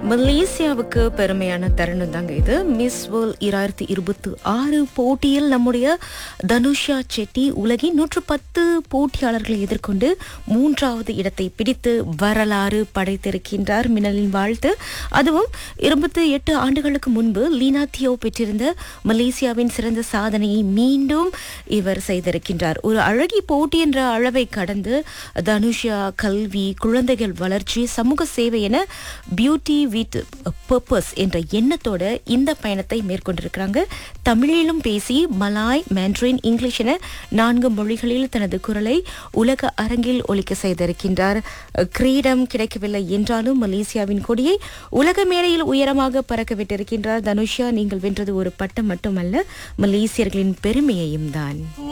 மலேசியாவுக்கு பெருமையான தருணம் தாங்க இது மிஸ் வேர்ல்ட் இராயிரத்தி இருபத்தி ஆறு போட்டியில் நம்முடைய தனுஷா செட்டி உலகின் நூற்று பத்து போட்டியாளர்களை எதிர்கொண்டு மூன்றாவது இடத்தை பிடித்து வரலாறு படைத்திருக்கின்றார் மின்னலின் வாழ்த்து அதுவும் இருபத்தி எட்டு ஆண்டுகளுக்கு முன்பு லீனா தியோ பெற்றிருந்த மலேசியாவின் சிறந்த சாதனையை மீண்டும் இவர் செய்திருக்கின்றார் ஒரு அழகி போட்டி என்ற அளவை கடந்து தனுஷா கல்வி குழந்தைகள் வளர்ச்சி சமூக சேவை என பியூட்டி வித் பர்பஸ் என்ற எண்ணத்தோட இந்த பயணத்தை மேற்கொண்டிருக்கிறாங்க தமிழிலும் பேசி மலாய் மேண்ட்ரின் இங்கிலீஷ் என நான்கு மொழிகளில் தனது குரலை உலக அரங்கில் ஒலிக்க செய்திருக்கின்றார் கிரீடம் கிடைக்கவில்லை என்றாலும் மலேசியாவின் கொடியை உலக மேடையில் உயரமாக பறக்க விட்டிருக்கின்றார் தனுஷா நீங்கள் வென்றது ஒரு பட்டம் மட்டுமல்ல மலேசியர்களின் பெருமையையும் தான்